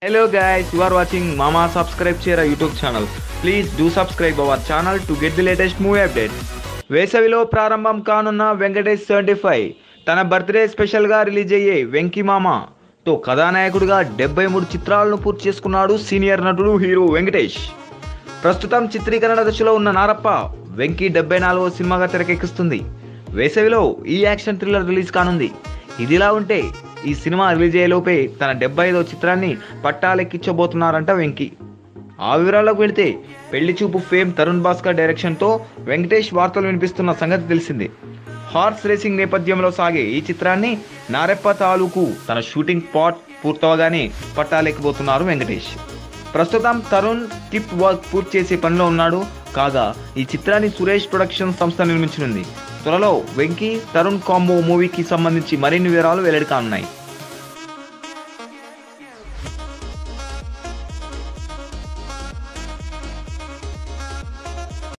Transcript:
Hello guys, you are watching Mama Subscribe Chera YouTube channel. Please do subscribe our channel to get the latest movie updates. వేసవిలో ప్రారంభం కానున్న Venkatesh seventy five తన birthday స్పెషల్గా release అయ్యే వెంకీ మామ తో కథానాయకుడిగా డెబ్బై మూడు చిత్రాలను పూర్తి చేసుకున్నాడు సీనియర్ నటుడు హీరో వెంకటేష్ ప్రస్తుతం చిత్రీకరణ దశలో ఉన్న నారప్ప వెంకీ డెబ్బై నాలుగో సినిమాగా తెరకెక్కిస్తుంది వేసవిలో ఈ యాక్షన్ థ్రిల్లర్ రిలీజ్ కానుంది ఇదిలా ఉంటే ఈ సినిమా రిలీజ్ అయ్యేలోపే తన డెబ్బై ఐదో చిత్రాన్ని పట్టాలెక్కించబోతున్నారంట వెంకీ ఆ వివరాల్లోకి వెళితే పెళ్లి చూపు ఫేమ్ తరుణ్ భాస్కర్ డైరెక్షన్తో వెంకటేష్ వార్తలు వినిపిస్తున్న సంగతి తెలిసిందే హార్స్ రేసింగ్ నేపథ్యంలో సాగే ఈ చిత్రాన్ని నారెప్ప తాలూకు తన షూటింగ్ పాట్ పూర్తవగానే పట్టాలెక్కబోతున్నారు వెంకటేష్ ప్రస్తుతం తరుణ్ స్క్రిప్ట్ వర్క్ పూర్తి చేసే పనిలో ఉన్నాడు కాగా ఈ చిత్రాన్ని సురేష్ ప్రొడక్షన్ సంస్థ నిర్మించనుంది త్వరలో వెంకీ తరుణ్ కాంబో మూవీకి సంబంధించి మరిన్ని వివరాలు వెల్లడి కానున్నాయి